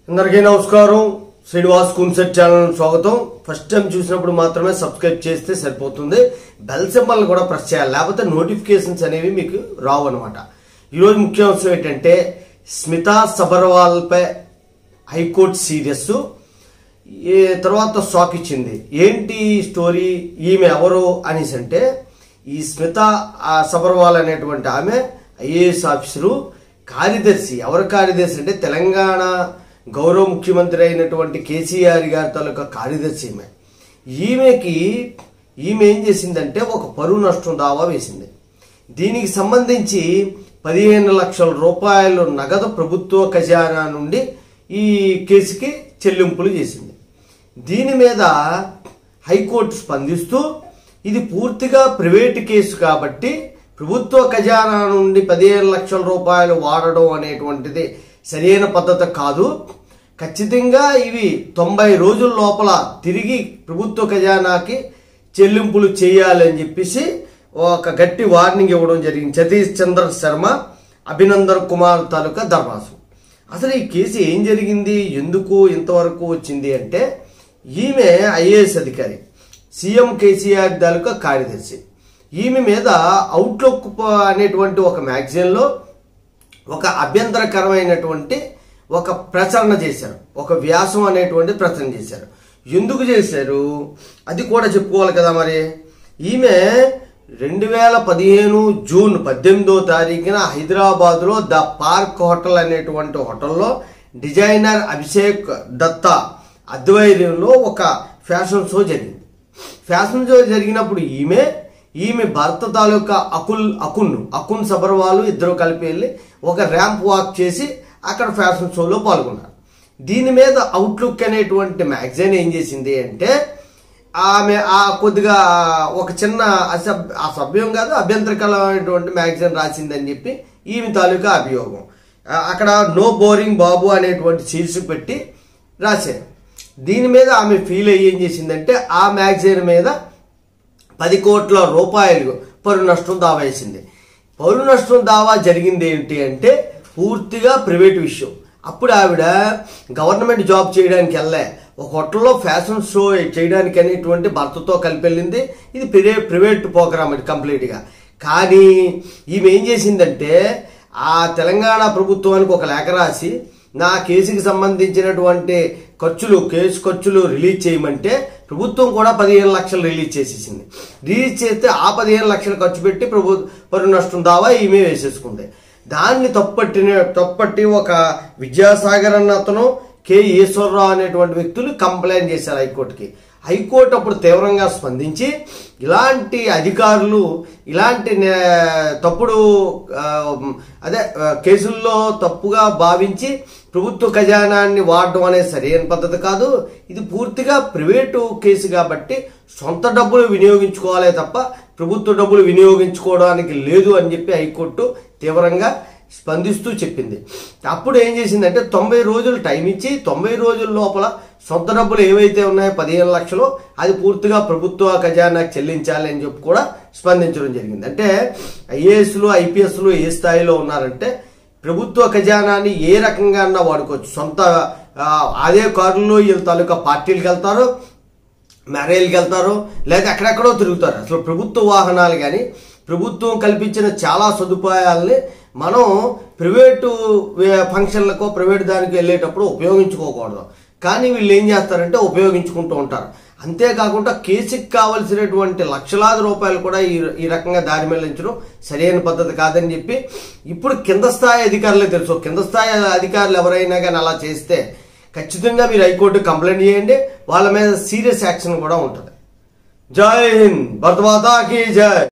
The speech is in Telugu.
అందరికీ నమస్కారం శ్రీనివాస్ కున్సెట్ ఛానల్ స్వాగతం ఫస్ట్ టైం చూసినప్పుడు మాత్రమే సబ్స్క్రైబ్ చేస్తే సరిపోతుంది బెల్ సింబల్ కూడా ప్రెస్ చేయాలి లేకపోతే నోటిఫికేషన్స్ అనేవి మీకు రావు అనమాట ఈరోజు ముఖ్య అంశం ఏంటంటే స్మితా సబర్వాల్పై హైకోర్టు సీరియస్ ఏ తర్వాత షాక్ ఇచ్చింది ఏంటి స్టోరీ ఈమె ఎవరు అనేసి అంటే ఈ స్మిత ఆ సబర్వాల్ అనేటువంటి ఆమె ఐఏఎస్ ఆఫీసరు కార్యదర్శి ఎవరు కార్యదర్శి అంటే తెలంగాణ గౌరవ ముఖ్యమంత్రి అయినటువంటి కేసీఆర్ గారి తాలూకా కార్యదర్శి ఈమె ఈమెకి ఈమె ఏం చేసిందంటే ఒక పరువు నష్టం దావా వేసింది దీనికి సంబంధించి పదిహేను లక్షల రూపాయలు నగదు ప్రభుత్వ ఖజానా నుండి ఈ కేసుకి చెల్లింపులు చేసింది దీని మీద హైకోర్టు స్పందిస్తూ ఇది పూర్తిగా ప్రైవేటు కేసు కాబట్టి ప్రభుత్వ ఖజానా నుండి పదిహేను లక్షల రూపాయలు వాడడం అనేటువంటిది సరైన పద్ధతి కాదు ఖచ్చితంగా ఇవి తొంభై రోజుల లోపల తిరిగి ప్రభుత్వ ఖజానాకి చెల్లింపులు చేయాలని చెప్పేసి ఒక గట్టి వార్నింగ్ ఇవ్వడం జరిగింది సతీష్ చంద్ర శర్మ అభినందన్ కుమార్ తాలూకా ధర్మాసం అసలు ఈ కేసు ఏం జరిగింది ఎందుకు ఇంతవరకు వచ్చింది అంటే ఈమె ఐఏఎస్ అధికారి సీఎం కేసీఆర్ తాలూకా కార్యదర్శి ఈమె మీద అవుట్లుక్ ప- అనేటువంటి ఒక మ్యాగజైన్లో ఒక అభ్యంతరకరమైనటువంటి ఒక ప్రచరణ చేశారు ఒక వ్యాసం అనేటువంటి ప్రచరణ చేశారు ఎందుకు చేశారు అది కూడా చెప్పుకోవాలి కదా మరి ఈమె రెండు వేల పదిహేను జూన్ పద్దెనిమిదో తారీఖున హైదరాబాద్లో ద పార్క్ హోటల్ అనేటువంటి హోటల్లో డిజైనర్ అభిషేక్ దత్తా ఆధ్వర్యంలో ఒక ఫ్యాషన్ షో జరిగింది ఫ్యాషన్ షో జరిగినప్పుడు ఈమె ఈమె భర్త తాలూకా అకుల్ అకున్ అకున్ సబర్వాలు ఇద్దరు కలిపి వెళ్ళి ఒక ర్యాంప్ వాక్ చేసి అక్కడ ఫ్యాషన్ షోలో పాల్గొన్నారు దీని మీద అవుట్లుక్ అనేటువంటి మ్యాగజైన్ ఏం చేసింది అంటే ఆమె ఆ కొద్దిగా ఒక చిన్న అసభ్ అసభ్యం కాదు అభ్యంతరకరమైనటువంటి మ్యాగజైన్ రాసిందని చెప్పి ఈమె తాలూకా అభియోగం ఆ, అక్కడ నో బోరింగ్ బాబు అనేటువంటి శీర్షిక పెట్టి రాశారు దీని మీద ఆమె ఫీల్ అయ్యి ఏం చేసిందంటే ఆ మ్యాగజైన్ మీద పది కోట్ల రూపాయలు పరు నష్టం దావా వేసింది పౌరు నష్టం దావా జరిగింది ఏంటి అంటే పూర్తిగా ప్రైవేట్ విషయం అప్పుడు ఆవిడ గవర్నమెంట్ జాబ్ చేయడానికి వెళ్ళే ఒక హోటల్లో ఫ్యాషన్ షో చేయడానికి అనేటువంటి భర్తతో కలిపి వెళ్ళింది ఇది ప్రైవే ప్రైవేట్ ప్రోగ్రామ్ ఇది కంప్లీట్గా కానీ ఈమె ఏం చేసిందంటే ఆ తెలంగాణ ప్రభుత్వానికి ఒక లేఖ రాసి నా కేసుకి సంబంధించినటువంటి ఖర్చులు కేసు ఖర్చులు రిలీజ్ చేయమంటే ప్రభుత్వం కూడా పదిహేను లక్షలు రిలీజ్ చేసేసింది రిలీజ్ చేస్తే ఆ పదిహేను లక్షలు ఖర్చు పెట్టి ప్రభు పరు నష్టం దావా ఈమె వేసేసుకుంది దాన్ని తప్పట్టిన తప్పట్టి ఒక విద్యాసాగర్ అన్న అతను కె ఈశ్వరరావు అనేటువంటి వ్యక్తులు కంప్లైంట్ చేశారు హైకోర్టుకి హైకోర్టు అప్పుడు తీవ్రంగా స్పందించి ఇలాంటి అధికారులు ఇలాంటి నే- తప్పుడు ఆ, అదే ఆ, కేసుల్లో తప్పుగా భావించి ప్రభుత్వ ఖజానాన్ని వాడడం అనేది సరైన పద్ధతి కాదు ఇది పూర్తిగా ప్రైవేటు కేసు కాబట్టి సొంత డబ్బులు వినియోగించుకోవాలే తప్ప ప్రభుత్వ డబ్బులు వినియోగించుకోవడానికి లేదు అని చెప్పి హైకోర్టు తీవ్రంగా స్పందిస్తూ చెప్పింది అప్పుడు ఏం చేసిందంటే తొంభై రోజులు టైం ఇచ్చి తొంభై రోజుల లోపల సొంత డబ్బులు ఏవైతే ఉన్నాయో పదిహేను లక్షలు అది పూర్తిగా ప్రభుత్వ ఖజానాకి చెల్లించాలి అని చెప్పి కూడా స్పందించడం జరిగింది అంటే ఐఏఎస్లు ఐపీఎస్లు ఏ స్థాయిలో ఉన్నారంటే ప్రభుత్వ ఖజానాన్ని ఏ రకంగా అన్నా వాడుకోవచ్చు సొంత ఆ, అదే కారులో వీళ్ళ తాలూకా పార్టీలకు వెళ్తారు మ్యారేజ్కి వెళ్తారు లేదా ఎక్కడెక్కడో తిరుగుతారు అసలు ప్రభుత్వ వాహనాలు కానీ ప్రభుత్వం కల్పించిన చాలా సదుపాయాలని మనం ప్రైవేటు వే- ఫంక్షన్లకో ప్రైవేట్ దానికి వెళ్ళేటప్పుడు ఉపయోగించుకోకూడదు కానీ వీళ్ళు ఏం చేస్తారంటే ఉపయోగించుకుంటూ ఉంటారు అంతేకాకుండా కేసుకి కావలసినటువంటి లక్షలాది రూపాయలు కూడా ఈ ఈ రకంగా దారి మళ్లించడం సరైన పద్ధతి కాదని చెప్పి ఇప్పుడు కింద స్థాయి అధికారులే తెలుసు కింద స్థాయి అధికారులు ఎవరైనా కానీ అలా చేస్తే ఖచ్చితంగా మీరు హైకోర్టు కంప్లైంట్ చేయండి వాళ్ళ మీద సీరియస్ యాక్షన్ కూడా ఉంటుంది జై హింద్ భరతమాతాకి జై